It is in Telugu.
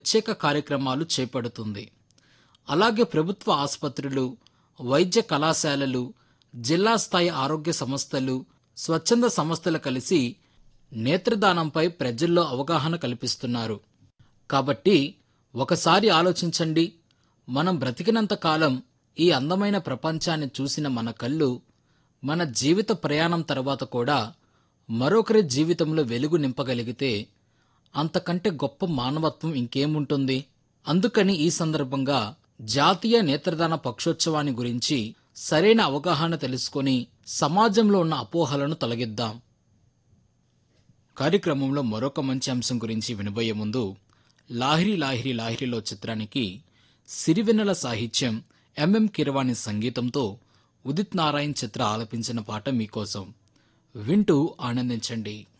ప్రత్యేక కార్యక్రమాలు చేపడుతుంది అలాగే ప్రభుత్వ ఆసుపత్రులు వైద్య కళాశాలలు జిల్లా స్థాయి ఆరోగ్య సంస్థలు స్వచ్ఛంద సంస్థలు కలిసి నేత్రదానంపై ప్రజల్లో అవగాహన కల్పిస్తున్నారు కాబట్టి ఒకసారి ఆలోచించండి మనం బ్రతికినంత కాలం ఈ అందమైన ప్రపంచాన్ని చూసిన మన కళ్ళు మన జీవిత ప్రయాణం తర్వాత కూడా మరొకరి జీవితంలో వెలుగు నింపగలిగితే అంతకంటే గొప్ప మానవత్వం ఇంకేముంటుంది అందుకని ఈ సందర్భంగా జాతీయ నేత్రదాన పక్షోత్సవాన్ని గురించి సరైన అవగాహన తెలుసుకొని సమాజంలో ఉన్న అపోహలను తొలగిద్దాం కార్యక్రమంలో మరొక మంచి అంశం గురించి వినబోయే ముందు లాహిరి లాహిరి లాహిరిలో చిత్రానికి సిరివెన్నెల సాహిత్యం ఎంఎం కిరవాణి సంగీతంతో ఉదిత్ నారాయణ్ చిత్ర ఆలపించిన పాట మీకోసం వింటూ ఆనందించండి